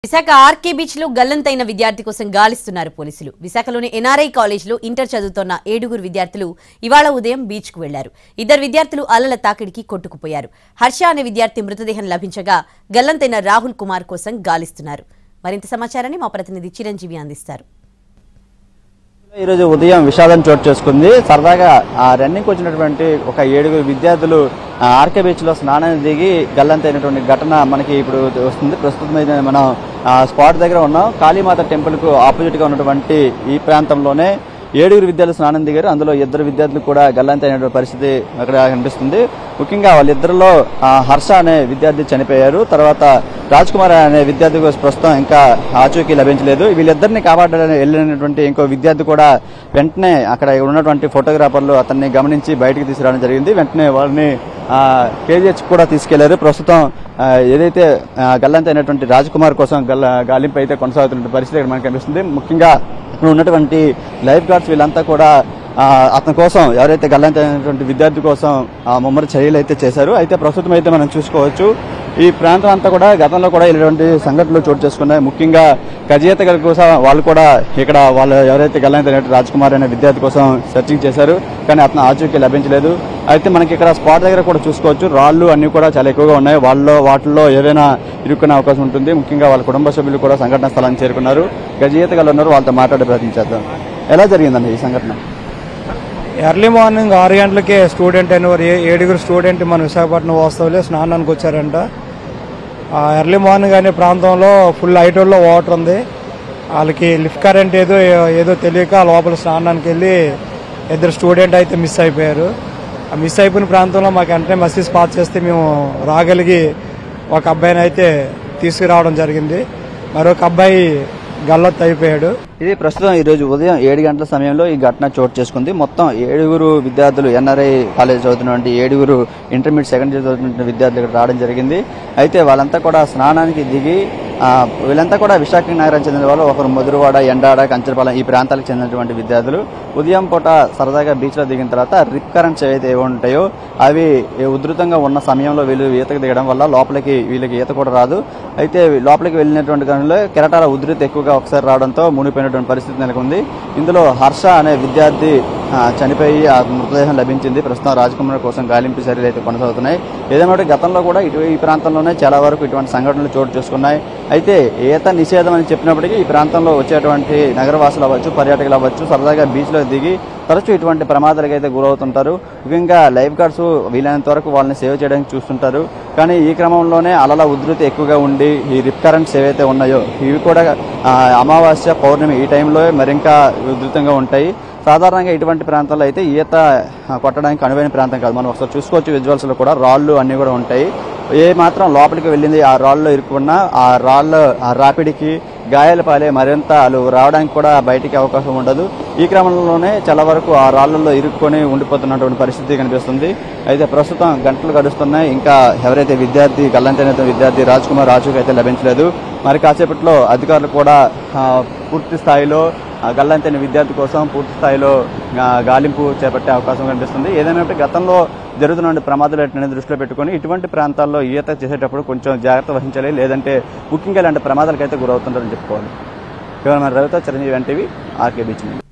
Visakha RK beach లో గల్లంతైన విద్యార్థి కోసం గాలిస్తున్నారు పోలీసులు విశాఖలోని ఎన్ఆర్ఐ కాలేజీలో ఇంటర్ చదువుతోన్న ఏడుగురు విద్యార్థులు ఇవాళ ఉదయం బీచ్ కు వెళ్లారు ఇద్దరు విద్యార్థులు అలల తాకిడికి కొట్టుకుపోయారు హర్ష అనే విద్యార్థి మృతదేహం లభించగా గల్లంతైన రాహుల్ కుమార్ కోసం గాలిస్తున్నారు మరింత సమాచారాన్ని మా ప్రతినిధి చిరంజీవి అందిస్తారు ఈరోజు ఉదయం విషాదం చోటు చేసుకుంది సరదాగా ఆ రన్నింగ్ వచ్చినటువంటి ఒక ఏడుగురు విద్యార్థులు ఆ ఆర్కే బీచ్ లో స్నానానికి దిగి గల్లంతైనటువంటి ఘటన మనకి ఇప్పుడు వస్తుంది ప్రస్తుతం అయితే మనం ఆ స్పాట్ దగ్గర ఉన్నాం కాళీమాత టెంపుల్ కు ఆపోజిట్ గా ఉన్నటువంటి ఈ ప్రాంతంలోనే ఏడుగురు విద్యార్థులు స్నానం దిగారు అందులో ఇద్దరు విద్యార్థులు కూడా గల్లంతైనటువంటి పరిస్థితి అక్కడ కనిపిస్తుంది ముఖ్యంగా వాళ్ళిద్దరిలో ఆ హర్ష అనే విద్యార్థి చనిపోయారు తర్వాత రాజ్ కుమార్ అనే విద్యార్థి కోసం ప్రస్తుతం ఇంకా ఆచూకీ లభించలేదు వీళ్ళిద్దరిని కాపాడాలని వెళ్ళినటువంటి ఇంకో విద్యార్థి కూడా వెంటనే అక్కడ ఉన్నటువంటి ఫోటోగ్రాఫర్లు అతన్ని గమనించి బయటికి తీసుకురావడం జరిగింది వెంటనే వాళ్ళని కేజీహెచ్ కూడా తీసుకెళ్లారు ప్రస్తుతం ఆ, ఏదైతే ఆ, గల్లంతైనటువంటి రాజ్ కుమార్ కోసం గల్ల గాలింపు అయితే కొనసాగుతున్న పరిస్థితి ఇక్కడ మనకు కనిపిస్తుంది ముఖ్యంగా ఇక్కడ ఉన్నటువంటి లైఫ్ గార్డ్స్ వీళ్ళంతా కూడా ఆ, అతని కోసం ఎవరైతే గల్లంతైనటువంటి విద్యార్థి కోసం ఆ, ముమ్మర చర్యలు అయితే చేశారు అయితే ప్రస్తుతం అయితే మనం చూసుకోవచ్చు ఈ ప్రాంతం అంతా కూడా గతంలో కూడా ఇలాంటి సంఘటనలు చోటు చేసుకున్నాయి ముఖ్యంగా కజీతగల కోసం వాళ్ళు కూడా ఇక్కడ వాళ్ళు ఎవరైతే గల్లంతైనటువంటి రాజ్ కుమార్ అనే విద్యార్థి కోసం సెర్చింగ్ చేశారు కానీ అతను ఆచూకీ లభించలేదు అయితే మనకి ఇక్కడ స్పాట్ దగ్గర కూడా చూసుకోవచ్చు రాళ్ళు అన్ని కూడా చాలా ఎక్కువగా ఉన్నాయి వాళ్ళలో వాటిల్లో ఏదైనా ఇరుక్కునే అవకాశం ఉంటుంది ముఖ్యంగా వాళ్ళ కుటుంబ సభ్యులు కూడా సంఘటన స్థలానికి చేరుకున్నారు గజీతగలు ఉన్నారు వాళ్ళతో మాట్లాడే ప్రయత్నం చేద్దాం ఎలా జరిగిందండి ఈ సంఘటన ఎర్లీ మార్నింగ్ ఆరు గంటలకే స్టూడెంట్ అయిన వారు ఏ- ఏడుగురు స్టూడెంట్ మన విశాఖపట్నం వాస్తవులే స్నానానికి వచ్చారంట ఆ ఎర్లీ మార్నింగ్ అనే ప్రాంతంలో ఫుల్ హైటోల్లో వాటర్ ఉంది వాళ్ళకి లిఫ్ట్ కరెంట్ ఏదో ఏదో తెలియక లోపల స్నానానికి వెళ్ళి ఇద్దరు స్టూడెంట్ అయితే మిస్ అయిపోయారు ఆ మిస్ అయిపోయిన ప్రాంతంలో మాకు వెంటనే మెసేజ్ పాస్ చేస్తే మేము రాగలిగి ఒక అబ్బాయిని అయితే తీసుకురావడం జరిగింది మరొక అబ్బాయి గల్లత్ అయిపోయాడు ఇది ప్రస్తుతం ఈ రోజు ఉదయం ఏడు గంటల సమయంలో ఈ ఘటన చోటు చేసుకుంది మొత్తం ఏడుగురు విద్యార్థులు ఎన్ఆర్ఐ కాలేజ్ చదువుతున్నటువంటి ఏడుగురు ఇంటర్మీడియట్ సెకండ్ ఇయర్ చదువుతున్న విద్యార్థులు ఇక్కడ రావడం జరిగింది అయితే వాళ్ళంతా కూడా స్నానానికి దిగి ఆ, వీళ్ళంతా కూడా విశాఖ నగరం చెందిన వాళ్ళు ఒకరు మధురవాడ ఎండాడ కంచరపాలెం ఈ ప్రాంతాలకు చెందినటువంటి విద్యార్థులు ఉదయం పూట సరదాగా బీచ్ లో దిగిన తర్వాత రిప్ కరెంట్స్ ఏవైతే ఏవి ఉంటాయో అవి ఉధృతంగా ఉన్న సమయంలో వీళ్ళు ఈతకు దిగడం వల్ల లోపలికి వీళ్ళకి ఈత కూడా రాదు అయితే లోపలికి వెళ్ళినటువంటి దానిలో కెరటాల ఉధృతి ఎక్కువగా ఒకసారి రావడంతో మునిగిపోయినటువంటి పరిస్థితి నెలకొంది ఇందులో హర్ష అనే విద్యార్థి ఆ, చనిపోయి ఆ మృతదేహం లభించింది ప్రస్తుతం రాజకుమార్ కోసం గాలింపు చర్యలు అయితే కొనసాగుతున్నాయి ఏదేమైనా గతంలో కూడా ఇటు ఈ ప్రాంతంలోనే చాలా వరకు ఇటువంటి సంఘటనలు చోటు చేసుకున్నాయి అయితే ఈత నిషేధం అని చెప్పినప్పటికీ ఈ ప్రాంతంలో వచ్చేటువంటి నగరవాసులు అవ్వచ్చు పర్యాటకులు అవ్వచ్చు సరదాగా బీచ్లో దిగి తరచూ ఇటువంటి ప్రమాదాలకు అయితే గురవుతుంటారు ముఖ్యంగా లైఫ్ గార్డ్స్ వీలైనంత వరకు వాళ్ళని సేవ్ చేయడానికి చూస్తుంటారు కానీ ఈ క్రమంలోనే అలల ఉధృతి ఎక్కువగా ఉండి ఈ రిప్ కరెంట్స్ ఏవైతే ఉన్నాయో ఇవి కూడా ఆ, అమావాస్య పౌర్ణమి ఈ టైంలో మరింకా ఉధృతంగా ఉంటాయి సాధారణంగా ఇటువంటి ప్రాంతాల్లో అయితే ఈత ఆ, కొట్టడానికి అనువైన ప్రాంతం కాదు మనం ఒకసారి చూసుకోవచ్చు విజువల్స్ లో కూడా రాళ్ళు అన్ని కూడా ఉంటాయి ఏ మాత్రం లోపలికి వెళ్ళింది ఆ రాళ్ళలో ఇరుక్కున్నా ఆ రాళ్ళ ఆ రాపిడికి గాయాల పాలే మరింత వాళ్ళు రావడానికి కూడా బయటికి అవకాశం ఉండదు ఈ క్రమంలోనే చాలా వరకు ఆ రాళ్లలో ఇరుక్కొని ఉండిపోతున్నటువంటి పరిస్థితి కనిపిస్తుంది అయితే ప్రస్తుతం గంటలు గడుస్తున్నాయి ఇంకా ఎవరైతే విద్యార్థి గల్లంతైన విద్యార్థి రాజ్ కుమార్ రాజుకి అయితే లభించలేదు మరి కాసేపట్లో అధికారులు కూడా ఆ, పూర్తి స్థాయిలో ఆ గల్లంతైన విద్యార్థి కోసం పూర్తి స్థాయిలో ఆ, గాలింపు చేపట్టే అవకాశం కనిపిస్తుంది ఏదైనా గతంలో జరుగుతున్న ప్రమాదాలు అనేది దృష్టిలో పెట్టుకొని ఇటువంటి ప్రాంతాల్లో ఈత చేసేటప్పుడు కొంచెం జాగ్రత్త వహించాలి లేదంటే ముఖ్యంగా ఇలాంటి ప్రమాదాలకైతే గురవుతుంటారని చెప్పుకోవాలి కేవలం రవితో చిరంజీవి ఎన్టీవీ ఆర్కే బీచ్ నుండి